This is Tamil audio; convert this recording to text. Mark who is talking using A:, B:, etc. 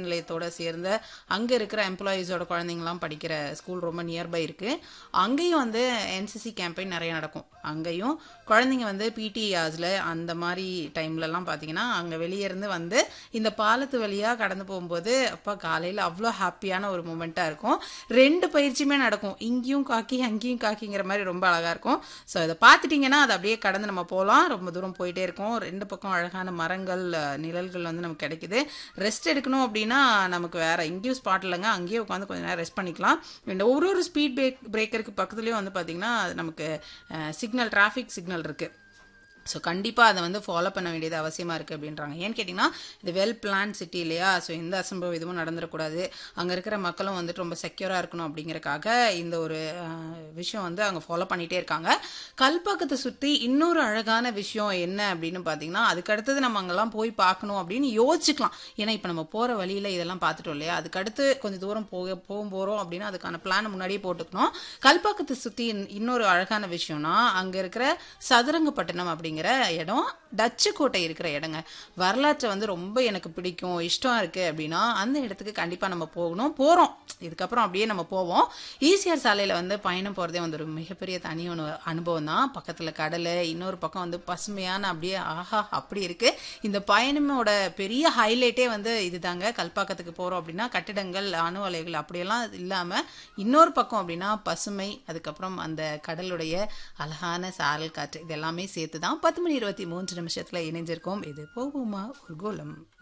A: நிலையத்தோட சேர்ந்த அங்க இருக்கிற எம்ப்ளாயீஸோட குழந்தைங்கலாம் படிக்கிற ஸ்கூல் ரொம்ப நியர்பை இருக்கு அங்கேயும் வந்து என்சிசி கேம்பெயின் நிறைய நடக்கும் அங்கேயும் குழந்தைங்க வந்து பிடி ஹார்ஸ்ல அந்த மாதிரி டைம்லலாம் பார்த்தீங்கன்னா அங்கே வெளியே இருந்து வந்து இந்த பாலத்து வழியாக கடந்து போகும்போது அப்பா காலையில் அவ்வளோ ஹாப்பியான ஒரு மூமெண்ட்டாக இருக்கும் ரெண்டு பயிற்சியுமே நடக்கும் இங்கேயும் காக்கி அங்கேயும் காக்கிங்கிற மாதிரி ரொம்ப அழகாக இருக்கும் ஸோ இதை பார்த்துட்டிங்கன்னா அதை அப்படியே கடந்து நம்ம போகலாம் ரொம்ப தூரம் போயிட்டே இருக்கும் ரெண்டு பக்கம் அழகான மரங்கள் அஹ், நிழல்கள் வந்து நமக்கு கிடைக்குது ரெஸ்ட் எடுக்கணும் அப்படின்னா நமக்கு வேற எங்கேயும் ஸ்பாட் இல்லைங்க அங்கேயே உட்காந்து கொஞ்ச நேரம் ரெஸ்ட் பண்ணிக்கலாம் இந்த ஒரு ஒரு ஸ்பீட் பிரேக் பிரேக்கருக்கு பக்கத்துலேயும் வந்து பார்த்தீங்கன்னா நமக்கு சிக்னல் டிராஃபிக் சிக்னல் இருக்குது ஸோ கண்டிப்பாக அதை வந்து ஃபாலோ பண்ண வேண்டியது அவசியமாக இருக்குது அப்படின்றாங்க ஏன்னு கேட்டிங்கன்னா இது வெல் பிளான் சிட்டி இல்லையா ஸோ எந்த அசம்பவம் எதுவும் நடந்துடக்கூடாது அங்கே இருக்கிற மக்களும் வந்துட்டு ரொம்ப செக்யூராக இருக்கணும் அப்படிங்கறக்காக இந்த ஒரு அஹ், விஷயம் வந்து அவங்க ஃபாலோ பண்ணிகிட்டே இருக்காங்க கல்பாக்கத்தை சுற்றி இன்னொரு அழகான விஷயம் என்ன அப்படின்னு பார்த்தீங்கன்னா அதுக்கு அடுத்தது நம்ம அங்கெல்லாம் போய் பார்க்கணும் அப்படின்னு யோசிச்சுக்கலாம் ஏன்னா இப்போ நம்ம போகிற வழியில் இதெல்லாம் பார்த்துட்டோம் இல்லையா அதுக்கு அடுத்து கொஞ்சம் தூரம் போக போகும் போகிறோம் அப்படின்னா அதுக்கான பிளான் முன்னாடியே போட்டுக்கணும் கல்பாக்கத்தை சுற்றி இன்னொரு அழகான விஷயம்னா அங்கே இருக்கிற சதுரங்கப்பட்டினம் அப்படிங்கிற இடம் டச்சு கோட்டை இருக்கிற இடங்க வரலாற்றை வந்து ரொம்ப எனக்கு பிடிக்கும் இஷ்டம் இருக்கு அப்படின்னா அந்த இடத்துக்கு கண்டிப்பாக நம்ம போகணும் போகிறோம் இதுக்கப்புறம் அப்படியே நம்ம போவோம் ஈசிஆர் சாலையில் வந்து பயணம் போகிறதே வந்து ஒரு மிகப்பெரிய தனி ஒன்று அனுபவம் தான் பக்கத்தில் கடல் இன்னொரு பக்கம் வந்து பசுமையான அப்படியே ஆஹா அப்படி இருக்கு இந்த பயணமோட பெரிய ஹைலைட்டே வந்து இதுதாங்க கல்பாக்கத்துக்கு போகிறோம் அப்படின்னா கட்டிடங்கள் அணு அலைகள் அப்படியெல்லாம் இல்லாமல் இன்னொரு பக்கம் அப்படின்னா பசுமை அதுக்கப்புறம் அந்த கடலுடைய அழகான சாரல் காற்று இது எல்லாமே சேர்த்து தான் பத்து மணி இருபத்தி மூன்று நிமிஷத்தில் இணைஞ்சிருக்கோம் இது போகுமா ஒரு கோலம்